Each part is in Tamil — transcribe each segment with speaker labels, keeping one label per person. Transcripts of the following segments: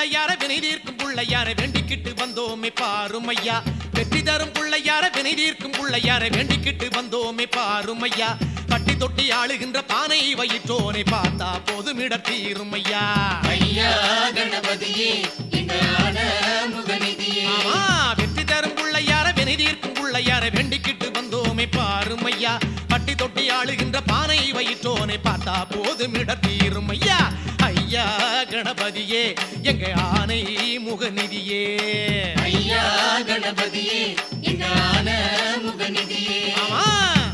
Speaker 1: புள்ளையார வினை தீர்க்கும் புள்ளையார வேண்டிக்கிட்டு வந்தோமே பாருமையா வெற்றி தரும் புள்ளையார வினை தீர்க்கும் புள்ளையார வேண்டிக்கிட்டு வந்தோமே பாருமையா பட்டி தொட்டி ஆளுகின்ற பானை வயிற்றோனை பார்த்தா போதுமிட தீருமையா
Speaker 2: ஐயா கணபதியே எங்க ஆன முகநிதியே
Speaker 1: ஆமா வெற்றி தரும் புள்ளையார வினை தீர்க்கும் புள்ளையார வேண்டிக்கிட்டு வந்தோமே பாருமையா பட்டி தொட்டி ஆளுகின்ற பானை வயிற்றோனை பார்த்தா போதுமிட தீருமையா ஐயா கணபதியே எங்க ஆனை முகநிதியே
Speaker 2: ஐயா கணபதியே எங்க ஆன முகநிதியே
Speaker 1: ஆமா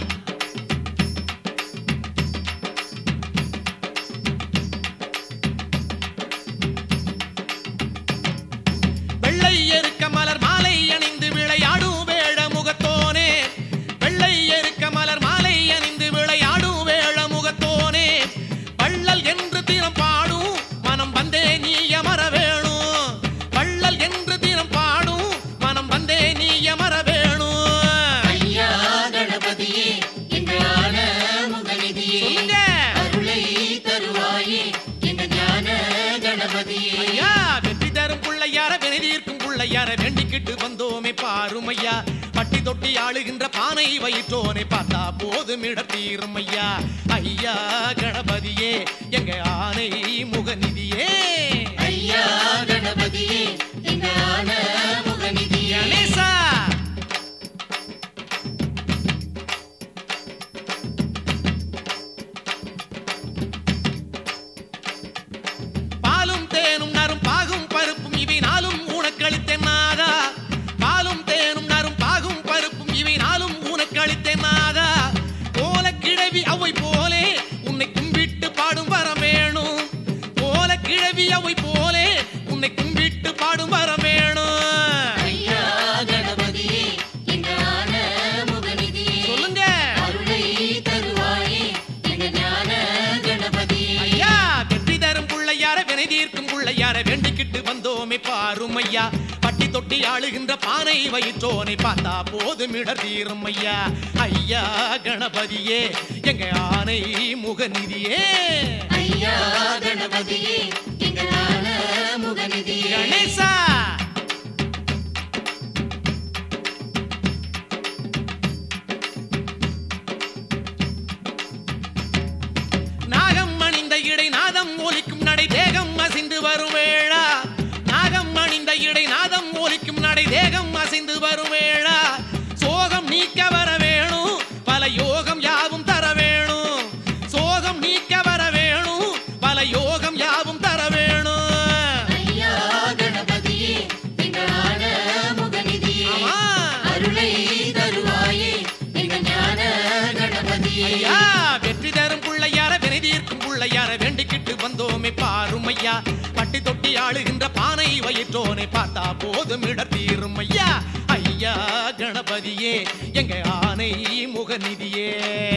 Speaker 1: வெள்ளை எருக்க மலர் மாலை அணிந்து விளையாடும் வேழ முகத்தோனே வெள்ளை எருக்க மலர் மாலை அணிந்து விளையாடும் வேழ முகத்தோனே வள்ளல் என்று தினம் பாடும் மனம் வந்தே நீ அமர வேணும் வள்ளல் என்று தினம் பாடும் மனம் வந்தே நீ அமர வேணும்
Speaker 2: ஐயா கணபதியே எங்க ஆன முகநிதியே
Speaker 1: சொல்லுங்க
Speaker 2: அருளை தருவாயே எங்க ஞான கணபதியே
Speaker 1: ஐயா வெற்றி தரும் புள்ளையார வினைதீர்க்கும் புள்ளையார வேண்டிக்கிட்டு வந்தோமே பாருமையா பட்டி தொட்டி ஆளுகின்ற பானை வயிற்றோனை பார்த்தா போதும் இடத்தீரும் ஐயா ஐயா கணபதியே எங்க ஆனை முகநிதியே
Speaker 2: ஐயா கணபதியே எங்க ஆன முகநிதியே
Speaker 1: கணேசா பாலும் தேனும் நரும் பாகும் பருப்பும் இவை நாளும் உனக்களித்தேன் நாதா பாலும் தேனும் நரும் பாகும் பருப்பும் இவை நாளும் உனக்களித்தேன் நாதா போல கிழவி அவை போலே உன்னை கும்பிட்டு பாடும் வரம் வேணும் போல கிழவி அவை போலே உன்னை கும்பிட்டு பாடும் வரம் வேணும்
Speaker 2: ஐயா கணபதியே எங்க ஆன முகநிதியே
Speaker 1: சொல்லுங்க
Speaker 2: அருளை தருவாயே எங்க ஞான கணபதியே
Speaker 1: ஐயா வெற்றி தரும் புள்ளையார வினை தீர்க்கும் புள்ளையார வேண்டிக்கிட்டு வந்தோமே பாரும் ஐயா பட்டி தொட்டி ஆளுகின்ற பானை வயிற்றோனை பார்த்தா போதும் இடர் தீரும் ஐயா ஐயா கணபதியே எங்க ஆனை முகநிதியே
Speaker 2: ஐயா கணபதியே எங்க ஞான முகநிதியே
Speaker 1: கணேசா நாகம் அணிந்த இடை நாதம் ஒலிக்கும் நடை தேகம் அசைந்து வரும் வேளா நாகம் அணிந்த இடை நாதம் ஒலிக்கும் நடை தேகம் அசைந்து வரும் வேளா சோகம் நீக்க வர வேணும் பல யோகம் யாவும் தர வேணும் சோகம் நீக்க வர வேணும் பல யோகம் யாவும் தர வேணும்
Speaker 2: ஐயா கணபதியே எங்க ஆன முகநிதியே
Speaker 1: ஆமா
Speaker 2: அருளை தருவாயே எங்க ஞான கணபதியே
Speaker 1: ஐயா வெற்றி தரும் புள்ளையார வினை தீர்க்கும் புள்ளையார வேண்டிக்கிட்டு வந்தோமே பாரும் ஐயா பட்டி தொட்டி ஆளுகின்ற பானை வயிற்றோனை பார்த்தா போதும் இடர் தீரும் ஐயா ஐயா கணபதியே எங்க ஆனை முகநிதியே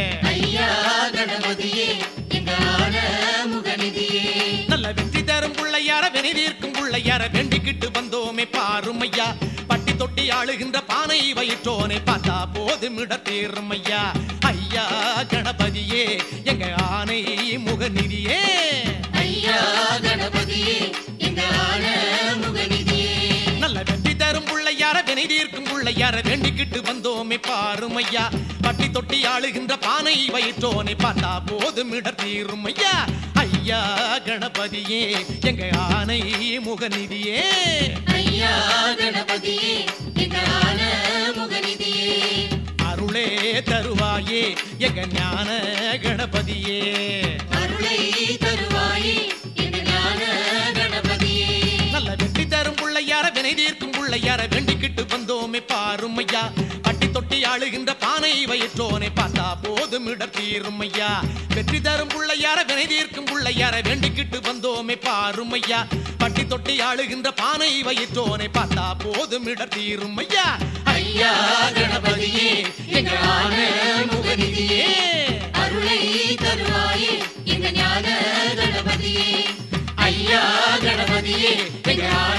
Speaker 2: ஐயா கணபதியே எங்க ஆன முகநிதியே
Speaker 1: நல்ல வெற்றி தரும் புள்ளையார வினை தீர்க்கும் புள்ளையார வேண்டிக்கிட்டு வந்தோமே பாரும் ஐயா பட்டி தொட்டி ஆளுகின்ற பானை வயிற்றோனை பார்த்தா போதும் இடர் தீரும் ஐயா ஐயா கணபதியே எங்க ஆனை முகநிதியே
Speaker 2: ஐயா கணபதியே எங்க ஆன முகநிதியே
Speaker 1: நல்ல வெற்றி தரும் புள்ளையார வினை தீர்க்கும் புள்ளையார வேண்டிக்கிட்டு வந்தோமே பாரும் ஐயா பட்டி தொட்டி ஆளுகின்ற பானை வயிற்றோனை பார்த்தா போதும் இடர் தீரும் ஐயா ஐயா கணபதியே எங்க ஆனை முகநிதியே
Speaker 2: ஐயா கணபதியே எங்க ஆன முகநிதியே
Speaker 1: அருளே தருவாயே எங்க ஞான கணபதியே
Speaker 2: அருளை தருவாயே எங்க ஞான கணபதியே
Speaker 1: நல்ல வெற்றி தரும் புள்ளையார வினை தீர்க்கும் புள்ளையார வேண்டிக்கிட்டு வந்தோமே பாரும் ஐயா பட்டி தொட்டி ஆளுகின்ற பானை வயிற்றோனை பார்த்தா போதும் இடர் தீரும் ஐயா வெற்றி தரும் புள்ளையார வினை தீர்க்கும் புள்ளையார வேண்டிக்கிட்டு வந்தோமே பாரும் ஐயா பட்டி தொட்டி ஆளுகின்ற பானை வயிற்றோனை பார்த்தா போதும் இடர் தீரும் ஐயா ஐயா கணபதியே எங்க ஆன முகநிதியே
Speaker 2: அருளை தருவாயே எங்க ஞான கணபதியே
Speaker 1: ஐயா கணபதியே எங்க